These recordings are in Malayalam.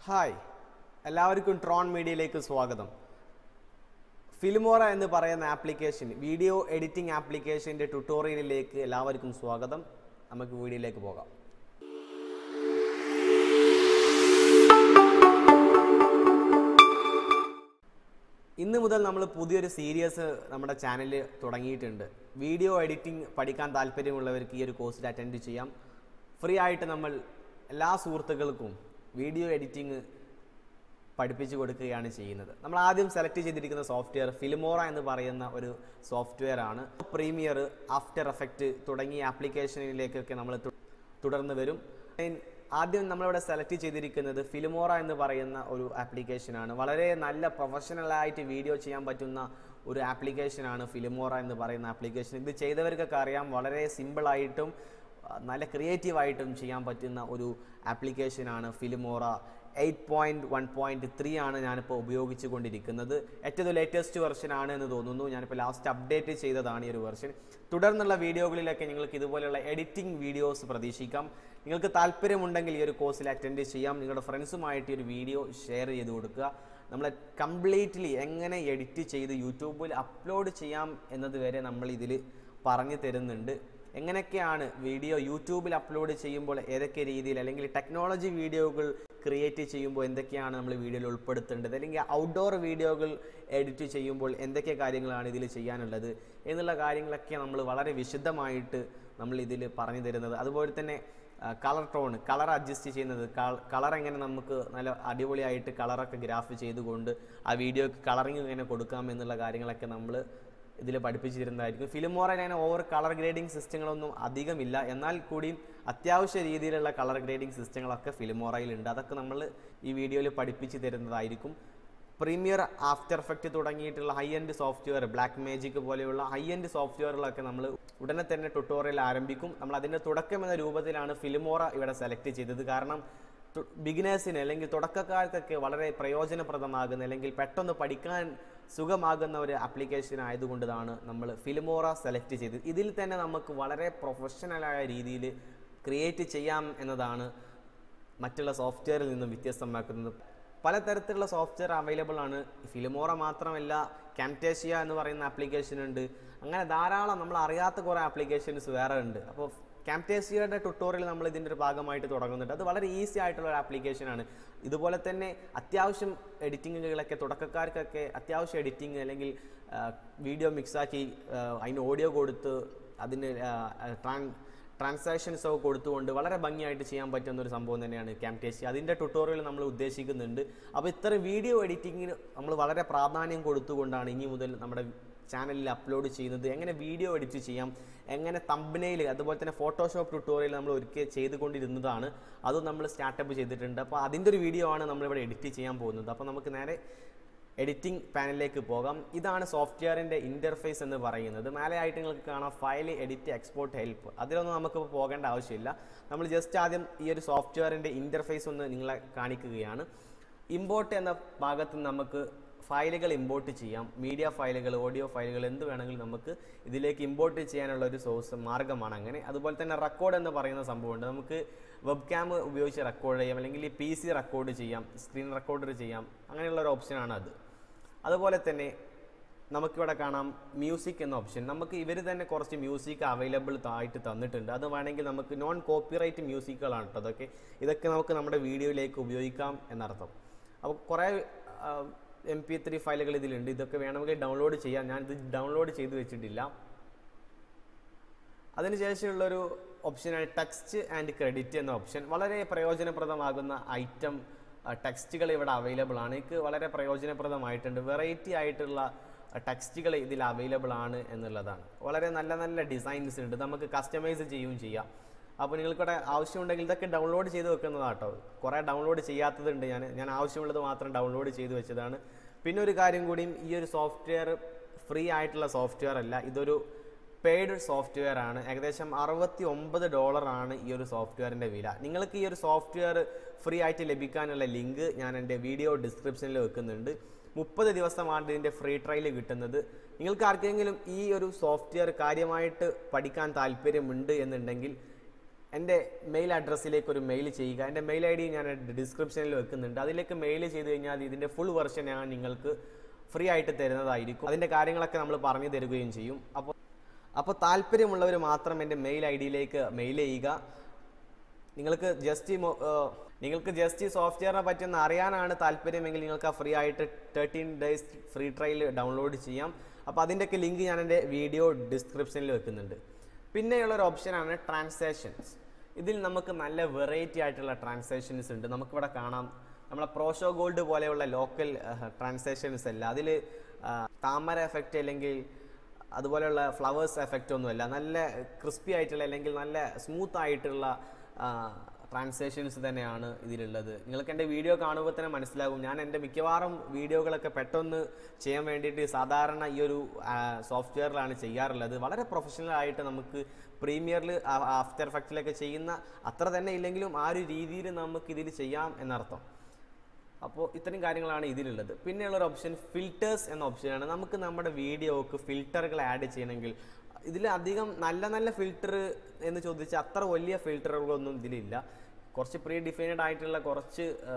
ഹായ് എല്ലാവർക്കും ട്രോൺ മീഡിയയിലേക്ക് സ്വാഗതം ഫിലിമോറ എന്ന് പറയുന്ന ആപ്ലിക്കേഷൻ വീഡിയോ എഡിറ്റിംഗ് ആപ്ലിക്കേഷൻ്റെ ട്യൂട്ടോറിയലിലേക്ക് എല്ലാവർക്കും സ്വാഗതം നമുക്ക് വീഡിയോയിലേക്ക് പോകാം ഇന്ന് മുതൽ നമ്മൾ പുതിയൊരു സീരീസ് നമ്മുടെ ചാനലിൽ തുടങ്ങിയിട്ടുണ്ട് വീഡിയോ എഡിറ്റിംഗ് പഠിക്കാൻ താല്പര്യമുള്ളവർക്ക് ഈ ഒരു കോഴ്സിൽ അറ്റൻഡ് ചെയ്യാം ഫ്രീ ആയിട്ട് നമ്മൾ എല്ലാ സുഹൃത്തുക്കൾക്കും വീഡിയോ എഡിറ്റിംഗ് പഠിപ്പിച്ചു കൊടുക്കുകയാണ് ചെയ്യുന്നത് നമ്മൾ ആദ്യം സെലക്ട് ചെയ്തിരിക്കുന്ന സോഫ്റ്റ്വെയർ ഫിലിമോറ എന്ന് പറയുന്ന ഒരു സോഫ്റ്റ്വെയർ ആണ് പ്രീമിയർ ആഫ്റ്റർ എഫക്റ്റ് തുടങ്ങിയ ആപ്ലിക്കേഷനിലേക്കൊക്കെ നമ്മൾ തു- തുടർന്ന് വരും And ആദ്യം നമ്മളിവിടെ സെലക്ട് ചെയ്തിരിക്കുന്നത് ഫിലിമോറ എന്ന് പറയുന്ന ഒരു ആപ്ലിക്കേഷനാണ് വളരെ നല്ല പ്രൊഫഷണലായിട്ട് വീഡിയോ ചെയ്യാൻ പറ്റുന്ന ഒരു ആപ്ലിക്കേഷനാണ് ഫിലിമോറ എന്ന് പറയുന്ന ആപ്ലിക്കേഷൻ ഇത് ചെയ്തവർക്കൊക്കെ അറിയാം വളരെ സിമ്പിളായിട്ടും ആ, നല്ല ക്രിയേറ്റീവായിട്ടും ചെയ്യാൻ പറ്റുന്ന ഒരു ആപ്ലിക്കേഷനാണ് Filmora eight point one point three ആണ് ഞാനിപ്പോൾ ഉപയോഗിച്ചു കൊണ്ടിരിക്കുന്നത് ഏറ്റവും ലേറ്റസ്റ്റ് വെർഷൻ ആണ് എന്ന് തോന്നുന്നു ഞാനിപ്പോൾ ലാസ്റ്റ് അപ്ഡേറ്റ് ചെയ്തതാണ് ഈ ഒരു വെർഷൻ തുടർന്നുള്ള വീഡിയോകളിലൊക്കെ നിങ്ങൾക്ക് ഇതുപോലെയുള്ള എഡിറ്റിംഗ് വീഡിയോസ് പ്രതീക്ഷിക്കാം നിങ്ങൾക്ക് താല്പര്യമുണ്ടെങ്കിൽ ഈ ഒരു കോഴ്സിൽ അറ്റൻഡ് ചെയ്യാം നിങ്ങളുടെ ഫ്രണ്ട്സുമായിട്ട് ഈ ഒരു വീഡിയോ ഷെയർ ചെയ്ത് കൊടുക്കുക നമ്മൾ കംപ്ലീറ്റ്ലി എങ്ങനെ എഡിറ്റ് ചെയ്ത് യൂട്യൂബിൽ അപ്ലോഡ് ചെയ്യാം എന്നത് വരെ നമ്മൾ ഇതിൽ പറഞ്ഞു തരുന്നുണ്ട് എങ്ങനെയൊക്കെയാണ് വീഡിയോ യൂട്യൂബിൽ അപ്ലോഡ് ചെയ്യുമ്പോൾ ഏതൊക്കെ രീതിയിൽ അല്ലെങ്കിൽ ടെക്നോളജി വീഡിയോകൾ ക്രിയേറ്റ് ചെയ്യുമ്പോൾ എന്തൊക്കെയാണ് നമ്മൾ വീഡിയോയിൽ ഉൾപ്പെടുത്തേണ്ടത് അല്ലെങ്കിൽ ഔട്ട്ഡോർ വീഡിയോകൾ എഡിറ്റ് ചെയ്യുമ്പോൾ എന്തൊക്കെ കാര്യങ്ങളാണ് ഇതിൽ ചെയ്യാനുള്ളത് എന്നുള്ള കാര്യങ്ങളൊക്കെ നമ്മൾ വളരെ വിശദമായിട്ട് നമ്മൾ ഇതിൽ പറഞ്ഞു തരുന്നത് അതുപോലെ തന്നെ കളർ ടോൺ കളർ അഡ്ജസ്റ്റ് ചെയ്യുന്നത് കളർ എങ്ങനെ നമുക്ക് നല്ല അടിപൊളിയായിട്ട് കളറൊക്കെ ഗ്രാഫ് ചെയ്തുകൊണ്ട് ആ വീഡിയോക്ക് കളറിങ് എങ്ങനെ കൊടുക്കാം എന്നുള്ള കാര്യങ്ങളൊക്കെ നമ്മൾ ഇതിൽ പഠിപ്പിച്ചു തരുന്നതായിരിക്കും ഫിലിമോറയിൽ അങ്ങനെ ഓവർ കളർ ഗ്രേഡിംഗ് സിസ്റ്റങ്ങളൊന്നും അധികമില്ല എന്നാൽ കൂടിയും അത്യാവശ്യ രീതിയിലുള്ള കളർ ഗ്രേഡിംഗ് സിസ്റ്റങ്ങളൊക്കെ ഫിലിമോറയിലുണ്ട് അതൊക്കെ നമ്മൾ ഈ വീഡിയോയിൽ പഠിപ്പിച്ചു തരുന്നതായിരിക്കും പ്രീമിയർ ആഫ്റ്റർ എഫക്റ്റ് തുടങ്ങിയിട്ടുള്ള high end software Black Magic പോലെയുള്ള ഹൈ എൻഡ് സോഫ്റ്റ്വെയറുകളൊക്കെ നമ്മൾ ഉടനെ തന്നെ ട്യൂട്ടോറിയൽ ആരംഭിക്കും നമ്മൾ അതിൻ്റെ തുടക്കം എന്ന രൂപത്തിലാണ് ഫിലിമോറ ഇവിടെ സെലക്ട് ചെയ്തത് കാരണം ബിഗിനേഴ്സിന് അല്ലെങ്കിൽ തുടക്കക്കാർക്കൊക്കെ വളരെ പ്രയോജനപ്രദമാകുന്ന അല്ലെങ്കിൽ പെട്ടെന്ന് പഠിക്കാൻ സുഖമാകുന്ന ഒരു ആപ്ലിക്കേഷൻ ആയതുകൊണ്ടാണ് നമ്മൾ ഫിലിമോറ സെലക്ട് ചെയ്തത് ഇതിൽ തന്നെ നമുക്ക് വളരെ പ്രൊഫഷണലായ രീതിയിൽ ക്രിയേറ്റ് ചെയ്യാം എന്നതാണ് മറ്റുള്ള സോഫ്റ്റ്വെയറിൽ നിന്നും വ്യത്യസ്തമാക്കുന്നത് പലതരത്തിലുള്ള സോഫ്റ്റ്വെയർ അവൈലബിൾ ആണ് ഫിലിമോറ മാത്രമല്ല ക്യാംറ്റേഷ്യ എന്ന് പറയുന്ന ആപ്ലിക്കേഷൻ ഉണ്ട് അങ്ങനെ ധാരാളം നമ്മൾ അറിയാത്ത കുറേ ആപ്ലിക്കേഷൻസ് വേറെ ഉണ്ട് അപ്പോൾ ക്യാംറ്റേസിയയുടെ ട്യൂട്ടോറിയൽ നമ്മൾ ഇതിൻ്റെ ഒരു ഭാഗമായിട്ട് തുടങ്ങുന്നുണ്ട് അത് വളരെ ഈസി ആയിട്ടുള്ള ഒരു ആപ്ലിക്കേഷനാണ് ഇതുപോലെ തന്നെ അത്യാവശ്യം എഡിറ്റിങ്ങുകളൊക്കെ തുടക്കക്കാർക്കൊക്കെ അത്യാവശ്യം എഡിറ്റിംഗ് അല്ലെങ്കിൽ വീഡിയോ മിക്സാക്കി അതിന് ഓഡിയോ കൊടുത്ത് അതിന് ട്രാൻ ട്രാൻസാക്ഷൻസ് ഒക്കെ കൊടുത്തുകൊണ്ട് വളരെ ഭംഗിയായിട്ട് ചെയ്യാൻ പറ്റുന്ന ഒരു സംഭവം തന്നെയാണ് ക്യാംറ്റേസി അതിൻ്റെ ട്യൂട്ടോറിയൽ നമ്മൾ ഉദ്ദേശിക്കുന്നുണ്ട് അപ്പോൾ ഇത്തരം വീഡിയോ എഡിറ്റിങ്ങിന് നമ്മൾ വളരെ പ്രാധാന്യം കൊടുത്തുകൊണ്ടാണ് ഇനി മുതൽ നമ്മുടെ ചാനലിൽ അപ്ലോഡ് ചെയ്യുന്നത് എങ്ങനെ വീഡിയോ എഡിറ്റ് ചെയ്യാം എങ്ങനെ തമ്പനയിൽ അതുപോലെ തന്നെ ഫോട്ടോഷോപ്പ് ട്യൂട്ടോറിയൽ നമ്മൾ ഒരിക്കൽ ചെയ്തുകൊണ്ടിരുന്നതാണ് അതും നമ്മൾ സ്റ്റാർട്ടപ്പ് ചെയ്തിട്ടുണ്ട് അപ്പോൾ അതിൻ്റെ ഒരു വീഡിയോ ആണ് നമ്മളിവിടെ എഡിറ്റ് ചെയ്യാൻ പോകുന്നത് അപ്പോൾ നമുക്ക് നേരെ എഡിറ്റിംഗ് പാനലിലേക്ക് പോകാം ഇതാണ് സോഫ്റ്റ്വെയറിൻ്റെ ഇൻ്റർഫേസ് എന്ന് പറയുന്നത് മേലെയായിട്ട് നിങ്ങൾക്ക് കാണാം ഫയൽ എഡിറ്റ് എക്സ്പോർട്ട് ഹെൽപ്പ് അതിലൊന്നും നമുക്ക് പോകേണ്ട ആവശ്യമില്ല നമ്മൾ ജസ്റ്റ് ആദ്യം ഈ ഒരു സോഫ്റ്റ്വെയറിൻ്റെ ഇൻ്റർഫേസ് ഒന്ന് നിങ്ങളെ കാണിക്കുകയാണ് ഇമ്പോർട്ട് എന്ന ഭാഗത്ത് നിന്ന് നമുക്ക് ഫയലുകൾ ഇമ്പോർട്ട് ചെയ്യാം മീഡിയ ഫയലുകൾ ഓഡിയോ ഫയലുകൾ എന്ത് വേണമെങ്കിലും നമുക്ക് ഇതിലേക്ക് ഇമ്പോർട്ട് ചെയ്യാനുള്ള ഒരു സോഴ്സ് മാർഗ്ഗമാണ് അങ്ങനെ അതുപോലെ തന്നെ റെക്കോർഡ് എന്ന് പറയുന്ന സംഭവമുണ്ട് നമുക്ക് വെബ് ക്യാം ഉപയോഗിച്ച് റെക്കോർഡ് ചെയ്യാം അല്ലെങ്കിൽ പി സി റെക്കോർഡ് ചെയ്യാം സ്ക്രീൻ റെക്കോർഡർ ചെയ്യാം അങ്ങനെയുള്ള ഒരു ഓപ്ഷനാണ് അത് അതുപോലെ തന്നെ നമുക്കിവിടെ കാണാം മ്യൂസിക് എന്ന ഓപ്ഷൻ നമുക്ക് ഇവർ തന്നെ കുറച്ച് മ്യൂസിക് അവൈലബിൾ ആയിട്ട് തന്നിട്ടുണ്ട് അത് വേണമെങ്കിൽ നമുക്ക് നോൺ കോപ്പിറൈറ്റ് മ്യൂസിക്കുകളാണ് കേട്ടോ അതൊക്കെ ഇതൊക്കെ നമുക്ക് നമ്മുടെ വീഡിയോയിലേക്ക് ഉപയോഗിക്കാം എന്നർത്ഥം അപ്പോൾ കുറേ എം പി ത്രീ ഫയലുകൾ ഇതിലുണ്ട് ഇതൊക്കെ വേണമെങ്കിൽ ഡൗൺലോഡ് ചെയ്യാം ഞാൻ ഇത് ഡൗൺലോഡ് ചെയ്ത് വെച്ചിട്ടില്ല അതിനുശേഷമുള്ളൊരു ഓപ്ഷനാണ് ടെക്സ്റ്റ് ആൻഡ് ക്രെഡിറ്റ് എന്ന ഓപ്ഷൻ വളരെ പ്രയോജനപ്രദമാകുന്ന ഐറ്റം ടെക്സ്റ്റുകൾ ഇവിടെ അവൈലബിൾ ആണ് എനിക്ക് വളരെ പ്രയോജനപ്രദമായിട്ടുണ്ട് വെറൈറ്റി ആയിട്ടുള്ള ടെക്സ്റ്റുകൾ ഇതിൽ അവൈലബിൾ ആണ് എന്നുള്ളതാണ് വളരെ നല്ല നല്ല ഡിസൈൻസ് ഉണ്ട് നമുക്ക് കസ്റ്റമൈസ് ചെയ്യുകയും ചെയ്യാം അപ്പോൾ നിങ്ങൾക്കിവിടെ ആവശ്യമുണ്ടെങ്കിൽ ഇതൊക്കെ ഡൗൺലോഡ് ചെയ്ത് വെക്കുന്നതാട്ടോ കുറേ ഡൗൺലോഡ് ചെയ്യാത്തതുണ്ട് ഞാൻ ഞാൻ ആവശ്യമുള്ളത് മാത്രം ഡൗൺലോഡ് ചെയ്ത് വെച്ചതാണ് പിന്നെ ഒരു കാര്യം കൂടിയും ഈ ഒരു സോഫ്റ്റ്വെയർ ഫ്രീ ആയിട്ടുള്ള സോഫ്റ്റ്വെയർ അല്ല ഇതൊരു പെയ്ഡ് സോഫ്റ്റ്വെയർ ആണ് ഏകദേശം അറുപത്തി ഒമ്പത് ഡോളറാണ് ഈ ഒരു സോഫ്റ്റ്വെയറിൻ്റെ വില നിങ്ങൾക്ക് ഈ ഒരു സോഫ്റ്റ്വെയർ ഫ്രീ ആയിട്ട് ലഭിക്കാനുള്ള ലിങ്ക് ഞാൻ എൻ്റെ വീഡിയോ ഡിസ്ക്രിപ്ഷനിൽ വെക്കുന്നുണ്ട് മുപ്പത് ദിവസമാണ് ഇതിൻ്റെ ഫ്രീ ട്രയൽ കിട്ടുന്നത് നിങ്ങൾക്ക് ആർക്കെങ്കിലും ഈ ഒരു സോഫ്റ്റ്വെയർ കാര്യമായിട്ട് പഠിക്കാൻ താല്പര്യമുണ്ട് എന്നുണ്ടെങ്കിൽ എൻ്റെ മെയിൽ അഡ്രസ്സിലേക്ക് ഒരു മെയിൽ ചെയ്യുക എൻ്റെ മെയിൽ ഐ ഡി ഞാൻ ഡിസ്ക്രിപ്ഷനിൽ വെക്കുന്നുണ്ട് അതിലേക്ക് മെയിൽ ചെയ്ത് കഴിഞ്ഞാൽ ഇതിൻ്റെ ഫുൾ വെർഷൻ ഞാൻ നിങ്ങൾക്ക് ഫ്രീ ആയിട്ട് തരുന്നതായിരിക്കും അതിൻ്റെ കാര്യങ്ങളൊക്കെ നമ്മൾ പറഞ്ഞു തരികയും ചെയ്യും അപ്പോൾ അപ്പോൾ താല്പര്യമുള്ളവർ മാത്രം എൻ്റെ മെയിൽ ഐ ഡിയിലേക്ക് മെയിൽ ചെയ്യുക നിങ്ങൾക്ക് ജസ്റ്റ് ഈ മൊ- ഏർ നിങ്ങൾക്ക് ജസ്റ്റ് ഈ സോഫ്റ്റ്വെയറിനെ പറ്റി ഒന്ന് അറിയാനാണ് താല്പര്യമെങ്കിൽ നിങ്ങൾക്ക് ആ ഫ്രീ ആയിട്ട് thirteen days free trial download ചെയ്യാം അപ്പോൾ അതിൻ്റെയൊക്കെ ലിങ്ക് ഞാൻ എൻ്റെ വീഡിയോ ഡിസ്ക്രിപ്ഷനിൽ വെക്കുന്നുണ്ട് പിന്നെയുള്ള ഒരു ഓപ്ഷനാണ് ട്രാൻസാക്ഷൻസ് ഇതിൽ നമുക്ക് നല്ല വെറൈറ്റി ആയിട്ടുള്ള ട്രാൻസാക്ഷൻസ് ഉണ്ട് നമുക്കിവിടെ കാണാം നമ്മളെ പ്രോഷോ ഗോൾഡ് പോലെയുള്ള ലോക്കൽ ട്രാൻസാക്ഷൻസ് അല്ല അതിൽ താമര എഫക്റ്റ് അല്ലെങ്കിൽ അതുപോലെയുള്ള ഫ്ലവേഴ്സ് എഫക്റ്റ് ഒന്നുമല്ല നല്ല ക്രിസ്പി ആയിട്ടുള്ള അല്ലെങ്കിൽ നല്ല സ്മൂത്ത് ആയിട്ടുള്ള ട്രാൻസാക്ഷൻസ് തന്നെയാണ് ഇതിലുള്ളത് നിങ്ങൾക്ക് എൻ്റെ വീഡിയോ കാണുമ്പോൾ തന്നെ മനസ്സിലാകും ഞാൻ എൻ്റെ മിക്കവാറും വീഡിയോകളൊക്കെ പെട്ടെന്ന് ചെയ്യാൻ വേണ്ടിയിട്ട് സാധാരണ ഈ ഒരു സോഫ്റ്റ്വെയറിലാണ് ചെയ്യാറുള്ളത് വളരെ പ്രൊഫഷണൽ ആയിട്ട് നമുക്ക് പ്രീമിയറിൽ ആഫ്റ്റർ എഫക്റ്റിലൊക്കെ ചെയ്യുന്ന അത്ര തന്നെ ഇല്ലെങ്കിലും ആ ഒരു രീതിയിൽ നമുക്ക് ഇതിൽ ചെയ്യാം എന്നർത്ഥം അപ്പോൾ ഇത്രയും കാര്യങ്ങളാണ് ഇതിലുള്ളത് പിന്നെയുള്ളൊരു ഓപ്ഷൻ ഫിൽറ്റേഴ്സ് എന്ന ഓപ്ഷനാണ് നമുക്ക് നമ്മുടെ വീഡിയോക്ക് ഫിൽറ്ററുകൾ ആഡ് ചെയ്യണമെങ്കിൽ ഇതിൽ അധികം നല്ല നല്ല ഫിൽറ്റർ എന്ന് ചോദിച്ചാൽ അത്ര വലിയ ഫിൽറ്ററുകളൊന്നും ഇതിലില്ല കുറച്ച് പ്രീ ഡിഫൈൻഡ് ആയിട്ടുള്ള കുറച്ച് ആ,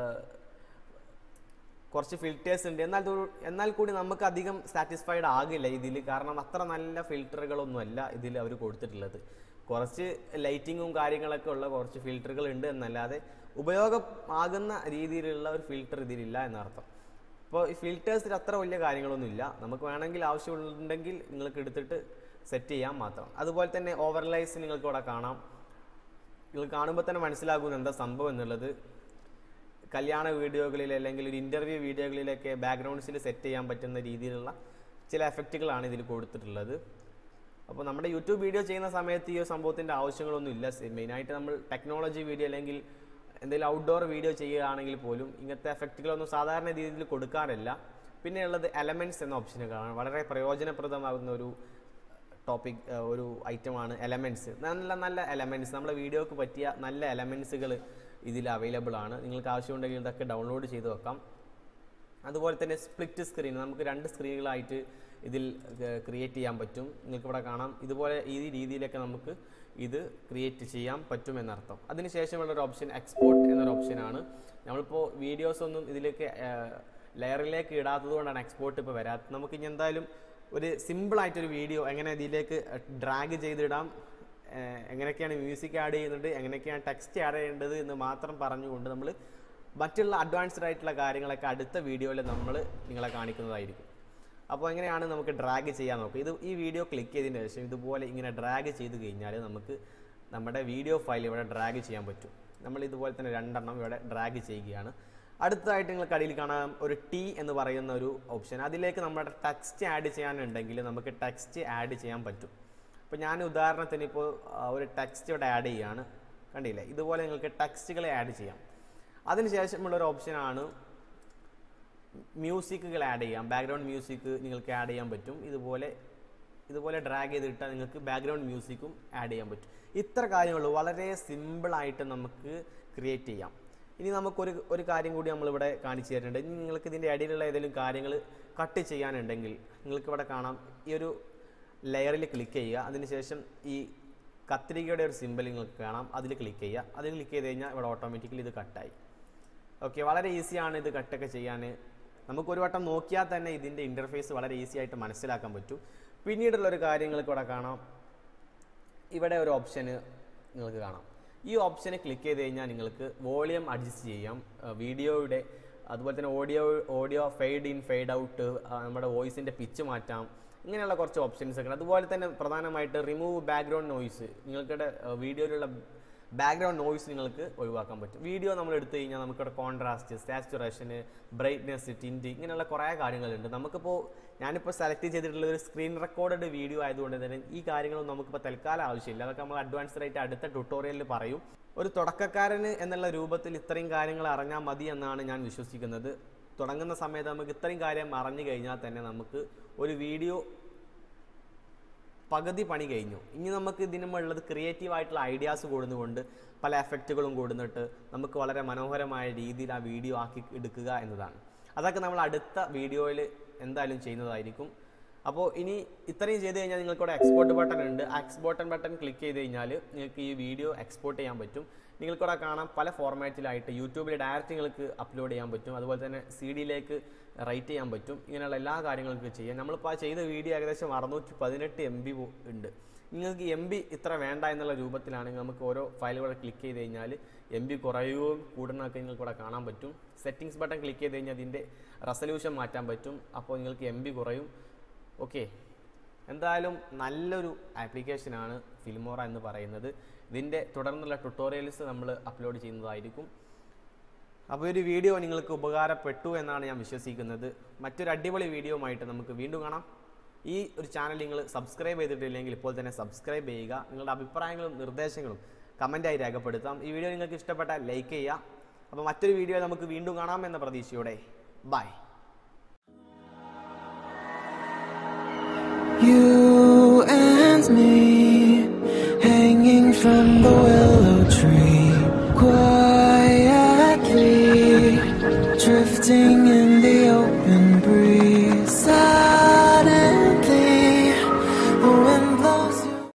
കുറച്ച് ഫിൽറ്റേഴ്സ് ഉണ്ട് എന്നാൽ ദൂ- എന്നാൽ കൂടി നമുക്ക് അധികം സാറ്റിസ്ഫൈഡ് ആകില്ല ഇതിൽ കാരണം അത്ര നല്ല ഫിൽറ്ററുകളൊന്നുമല്ല ഇതിൽ അവർ കൊടുത്തിട്ടുള്ളത് കുറച്ച് ലൈറ്റിങ്ങും കാര്യങ്ങളൊക്കെ ഉള്ള കുറച്ച് ഫിൽറ്ററുകൾ ഉണ്ട് എന്നല്ലാതെ ഉപയോഗമാകുന്ന രീതിയിലുള്ള ഒരു ഫിൽറ്റർ ഇതിലില്ല എന്നർത്ഥം അപ്പോൾ ഈ ഫിൽറ്റേഴ്സിൽ അത്ര വലിയ കാര്യങ്ങളൊന്നുമില്ല നമുക്ക് വേണമെങ്കിൽ ആവശ്യമുണ്ടെങ്കിൽ നിങ്ങൾക്ക് എടുത്തിട്ട് സെറ്റ് ചെയ്യാൻ മാത്രം അതുപോലെ തന്നെ ഓവർലൈസ് നിങ്ങൾക്ക് ഇവിടെ കാണാം നിങ്ങൾ കാണുമ്പോൾ തന്നെ മനസ്സിലാകും എന്താ സംഭവം എന്നുള്ളത് കല്യാണ വീഡിയോകളിൽ അല്ലെങ്കിൽ ഒരു ഇൻ്റർവ്യൂ വീഡിയോകളിലൊക്കെ ബാക്ക്ഗ്രൗണ്ട്സിൽ സെറ്റ് ചെയ്യാൻ പറ്റുന്ന രീതിയിലുള്ള ചില എഫക്റ്റുകളാണ് ഇതിൽ കൊടുത്തിട്ടുള്ളത് അപ്പോൾ നമ്മുടെ യൂട്യൂബ് വീഡിയോ ചെയ്യുന്ന സമയത്ത് ഈ ഒരു സംഭവത്തിൻ്റെ ആവശ്യങ്ങളൊന്നും ഇല്ല മെയിനായിട്ട് നമ്മൾ ടെക്നോളജി വീഡിയോ അല്ലെങ്കിൽ എന്തെങ്കിലും ഔട്ട്ഡോർ വീഡിയോ ചെയ്യുകയാണെങ്കിൽ പോലും ഇങ്ങനത്തെ എഫക്റ്റുകളൊന്നും സാധാരണ രീതിയിൽ കൊടുക്കാറില്ല പിന്നെ ഉള്ളത് എലമെൻറ്റ്സ് എന്ന ഓപ്ഷനുകളാണ് വളരെ പ്രയോജനപ്രദമാകുന്ന ഒരു ടോപ്പിക് ഒരു ഐറ്റമാണ് എലമെൻറ്റ്സ് നല്ല നല്ല എലമെൻറ്റ്സ് നമ്മുടെ വീഡിയോക്ക് പറ്റിയ നല്ല എലമെൻറ്റ്സുകൾ ഇതിൽ അവൈലബിൾ ആണ് നിങ്ങൾക്ക് ആവശ്യമുണ്ടെങ്കിൽ ഇതൊക്കെ ഡൗൺലോഡ് ചെയ്ത് വെക്കാം അതുപോലെ തന്നെ സ്പ്ലിറ്റ് സ്ക്രീൻ നമുക്ക് രണ്ട് സ്ക്രീനുകളായിട്ട് ഇതിൽ ക്രിയേറ്റ് ചെയ്യാൻ പറ്റും നിങ്ങൾക്ക് ഇവിടെ കാണാം ഇതുപോലെ ഈ രീതിയിലൊക്കെ നമുക്ക് ഇത് ക്രിയേറ്റ് ചെയ്യാൻ പറ്റും എന്നർത്ഥം അതിനുശേഷമുള്ള ഒരു ഓപ്ഷൻ എക്സ്പോർട്ട് എന്നൊരു ഓപ്ഷനാണ് നമ്മളിപ്പോൾ വീഡിയോസ് ഒന്നും ഇതിലേക്ക് ലെയറിലേക്ക് ഇടാത്തത് കൊണ്ടാണ് എക്സ്പോർട്ട് ഇപ്പോൾ വരാത്തത് നമുക്ക് ഇനി എന്തായാലും ഒരു സിമ്പിളായിട്ടൊരു വീഡിയോ എങ്ങനെ ഇതിലേക്ക് ഡ്രാഗ് ചെയ്തിടാം ഏഹ് എങ്ങനെയൊക്കെയാണ് മ്യൂസിക് ആഡ് ചെയ്യുന്നത് എങ്ങനെയൊക്കെയാണ് ടെക്സ്റ്റ് ആഡ് ചെയ്യേണ്ടത് എന്ന് മാത്രം പറഞ്ഞുകൊണ്ട് നമ്മൾ മറ്റുള്ള അഡ്വാൻസ്ഡ് ആയിട്ടുള്ള കാര്യങ്ങളൊക്കെ അടുത്ത വീഡിയോയിൽ നമ്മൾ നിങ്ങളെ കാണിക്കുന്നതായിരിക്കും അപ്പോൾ എങ്ങനെയാണ് നമുക്ക് ഡ്രാഗ് ചെയ്യാൻ നോക്കുക ഇത് ഈ വീഡിയോ ക്ലിക്ക് ചെയ്തതിന് ശേഷം ഇതുപോലെ ഇങ്ങനെ ഡ്രാഗ് ചെയ്ത് കഴിഞ്ഞാൽ നമുക്ക് നമ്മുടെ വീഡിയോ ഫയൽ ഇവിടെ ഡ്രാഗ് ചെയ്യാൻ പറ്റും നമ്മൾ ഇതുപോലെ തന്നെ രണ്ടെണ്ണം ഇവിടെ ഡ്രാഗ് ചെയ്യുകയാണ് അടുത്തതായിട്ട് നിങ്ങൾക്ക് അടിയിൽ കാണാം ഒരു ടി എന്ന് പറയുന്ന ഒരു ഓപ്ഷൻ അതിലേക്ക് നമ്മുടെ ടെക്സ്റ്റ് ആഡ് ചെയ്യാനുണ്ടെങ്കിൽ നമുക്ക് ടെക്സ്റ്റ് ആഡ് ചെയ്യാൻ പറ്റും അപ്പോൾ ഞാൻ ഉദാഹരണത്തിന് ഇപ്പോൾ ആ, ഒരു ടെക്സ്റ്റ് ഇവിടെ ആഡ് ചെയ്യുകയാണ് കണ്ടില്ലേ ഇതുപോലെ നിങ്ങൾക്ക് ടെക്സ്റ്റുകളെ ആഡ് ചെയ്യാം അതിനുശേഷമുള്ള ഒരു ഓപ്ഷനാണ് മ്യൂസിക്കുകൾ ആഡ് ചെയ്യാം ബാക്ക്ഗ്രൗണ്ട് മ്യൂസിക് നിങ്ങൾക്ക് ആഡ് ചെയ്യാൻ പറ്റും ഇതുപോലെ ഇതുപോലെ ഡ്രാഗ് ചെയ്തിട്ടാൽ നിങ്ങൾക്ക് ബാക്ക്ഗ്രൗണ്ട് മ്യൂസിക്കും ആഡ് ചെയ്യാൻ പറ്റും ഇത്ര കാര്യങ്ങളുള്ളൂ വളരെ സിമ്പിളായിട്ട് നമുക്ക് ക്രിയേറ്റ് ചെയ്യാം ഇനി നമുക്കൊരു ഒരു കാര്യം കൂടി നമ്മളിവിടെ കാണിച്ചു തരുന്നുണ്ട് ഇനി നിങ്ങൾക്ക് ഇതിൻ്റെ ഇടയിലുള്ള ഏതെങ്കിലും കാര്യങ്ങൾ കട്ട് ചെയ്യാനുണ്ടെങ്കിൽ നിങ്ങൾക്ക് ഇവിടെ കാണാം ഈ ഒരു ലെയറിൽ ക്ലിക്ക് ചെയ്യുക അതിനുശേഷം ഈ കത്രികയുടെ ഒരു സിമ്പിൾ നിങ്ങൾക്ക് കാണാം അതിൽ ക്ലിക്ക് ചെയ്യുക അതിൽ ക്ലിക്ക് ചെയ്ത് കഴിഞ്ഞാൽ ഇവിടെ ഓട്ടോമാറ്റിക്കലി ഇത് കട്ടായി ഓക്കെ വളരെ ഈസിയാണ് ഇത് കട്ടൊക്കെ ചെയ്യാൻ നമുക്ക് ഒരു വട്ടം നോക്കിയാൽ തന്നെ ഇതിൻ്റെ ഇൻ്റർഫേസ് വളരെ ഈസി ആയിട്ട് മനസ്സിലാക്കാൻ പറ്റും പിന്നീടുള്ള ഒരു കാര്യങ്ങൾക്ക് ഇവിടെ കാണാം ഇവിടെ ഒരു ഓപ്ഷന് നിങ്ങൾക്ക് കാണാം ഈ ഓപ്ഷന് ക്ലിക്ക് ചെയ്ത് കഴിഞ്ഞാൽ നിങ്ങൾക്ക് വോളിയം അഡ്ജസ്റ്റ് ചെയ്യാം വീഡിയോയുടെ അതുപോലെ തന്നെ audio audio fade in fade out നമ്മുടെ വോയിസിൻ്റെ പിച്ച് മാറ്റാം ഇങ്ങനെയുള്ള കുറച്ച് ഓപ്ഷൻസ് ഒക്കെ ഉണ്ട് അതുപോലെ തന്നെ പ്രധാനമായിട്ട് റിമൂവ് ബാക്ക്ഗ്രൗണ്ട് നോയ്സ് നിങ്ങൾക്കിടെ വീഡിയോയിലുള്ള ബാക്ക്ഗ്രൗണ്ട് നോയ്സ് നിങ്ങൾക്ക് ഒഴിവാക്കാൻ പറ്റും വീഡിയോ നമ്മൾ എടുത്തു കഴിഞ്ഞാൽ നമുക്കിവിടെ കോൺട്രാസ്റ്റ് സാച്ചുറേഷന് ബ്രൈറ്റ്നെസ് ടിൻറ്റ് ഇങ്ങനെയുള്ള കുറേ കാര്യങ്ങളുണ്ട് നമുക്കിപ്പോൾ ഞാനിപ്പോൾ സെലക്ട് ചെയ്തിട്ടുള്ള ഒരു സ്ക്രീൻ റെക്കോർഡഡ് വീഡിയോ ആയതുകൊണ്ട് തന്നെ ഈ കാര്യങ്ങളൊന്നും നമുക്കിപ്പോൾ തൽക്കാലം ആവശ്യമില്ല അതൊക്കെ നമ്മൾ അഡ്വാൻസ്ഡ് ആയിട്ട് അടുത്ത ട്യൂട്ടോറിയലിൽ പറയും ഒരു തുടക്കക്കാരന് എന്നുള്ള രൂപത്തിൽ ഇത്രയും കാര്യങ്ങൾ അറിഞ്ഞാൽ മതി എന്നാണ് ഞാൻ വിശ്വസിക്കുന്നത് തുടങ്ങുന്ന സമയത്ത് നമുക്ക് ഇത്രയും കാര്യം അറിഞ്ഞു കഴിഞ്ഞാൽ തന്നെ നമുക്ക് ഒരു വീഡിയോ പകുതി പണി കഴിഞ്ഞു ഇനി നമുക്ക് ഇതിനുമുള്ളത് ക്രിയേറ്റീവ് ആയിട്ടുള്ള ഐഡിയാസ് കൂടുന്നുകൊണ്ട് പല എഫക്റ്റുകളും കൂടുന്നിട്ട് നമുക്ക് വളരെ മനോഹരമായ രീതിയിൽ ആ വീഡിയോ ആക്കി എടുക്കുക എന്നതാണ് അതൊക്കെ നമ്മൾ അടുത്ത വീഡിയോയിൽ എന്തായാലും ചെയ്യുന്നതായിരിക്കും അപ്പോൾ ഇനി ഇത്രയും ചെയ്ത് കഴിഞ്ഞാൽ നിങ്ങൾക്ക് ഇവിടെ എക്സ്പോർട്ട് ബട്ടൺ ഉണ്ട് ആ എക്സ്പോർട്ട് ബട്ടൺ ക്ലിക്ക് ചെയ്ത് കഴിഞ്ഞാൽ നിങ്ങൾക്ക് ഈ വീഡിയോ എക്സ്പോർട്ട് ചെയ്യാൻ പറ്റും നിങ്ങൾക്കിവിടെ കാണാം പല ഫോർമാറ്റിലായിട്ട് യൂട്യൂബിൽ ഡയറക്റ്റ് നിങ്ങൾക്ക് അപ്ലോഡ് ചെയ്യാൻ പറ്റും അതുപോലെ തന്നെ സി ഡിയിലേക്ക് റൈറ്റ് ചെയ്യാൻ പറ്റും ഇങ്ങനെയുള്ള എല്ലാ കാര്യങ്ങൾക്കും ചെയ്യാം നമ്മളിപ്പോൾ ആ ചെയ്ത വീഡിയോ ഏകദേശം അറുന്നൂറ്റി പതിനെട്ട് എം ബി ഉണ്ട് നിങ്ങൾക്ക് എം ബി ഇത്ര വേണ്ട എന്നുള്ള രൂപത്തിലാണെങ്കിൽ നമുക്ക് ഓരോ ഫയലുകൾ ക്ലിക്ക് ചെയ്ത് കഴിഞ്ഞാൽ എം ബി കുറയുകയും കൂടുന്നതൊക്കെ നിങ്ങൾക്ക് ഇവിടെ കാണാൻ പറ്റും സെറ്റിങ്സ് ബട്ടൺ ക്ലിക്ക് ചെയ്ത് കഴിഞ്ഞാൽ അതിൻ്റെ റെസൊല്യൂഷൻ മാറ്റാൻ പറ്റും അപ്പോൾ നിങ്ങൾക്ക് എം ബി കുറയും ഓക്കെ എന്തായാലും നല്ലൊരു ആപ്ലിക്കേഷനാണ് ഫിൽമോറ എന്ന് പറയുന്നത് ഇതിൻ്റെ തുടർന്നുള്ള ട്യൂട്ടോറിയൽസ് നമ്മൾ അപ്ലോഡ് ചെയ്യുന്നതായിരിക്കും അപ്പോൾ ഒരു വീഡിയോ നിങ്ങൾക്ക് ഉപകാരപ്പെട്ടു എന്നാണ് ഞാൻ വിശ്വസിക്കുന്നത് മറ്റൊരു അടിപൊളി വീഡിയോ ആയിട്ട് നമുക്ക് വീണ്ടും കാണാം ഈ ഒരു ചാനൽ നിങ്ങൾ സബ്സ്ക്രൈബ് ചെയ്തിട്ടില്ലെങ്കിൽ ഇപ്പോൾ തന്നെ സബ്സ്ക്രൈബ് ചെയ്യുക നിങ്ങളുടെ അഭിപ്രായങ്ങളും നിർദ്ദേശങ്ങളും കമൻറ്റായി രേഖപ്പെടുത്താം ഈ വീഡിയോ നിങ്ങൾക്ക് ഇഷ്ടപ്പെട്ടാൽ ലൈക്ക് ചെയ്യുക അപ്പോൾ മറ്റൊരു വീഡിയോ നമുക്ക് വീണ്ടും കാണാം എന്ന പ്രതീക്ഷയോടെ bye You and me, hanging from the willow tree, quietly drifting in the open breeze.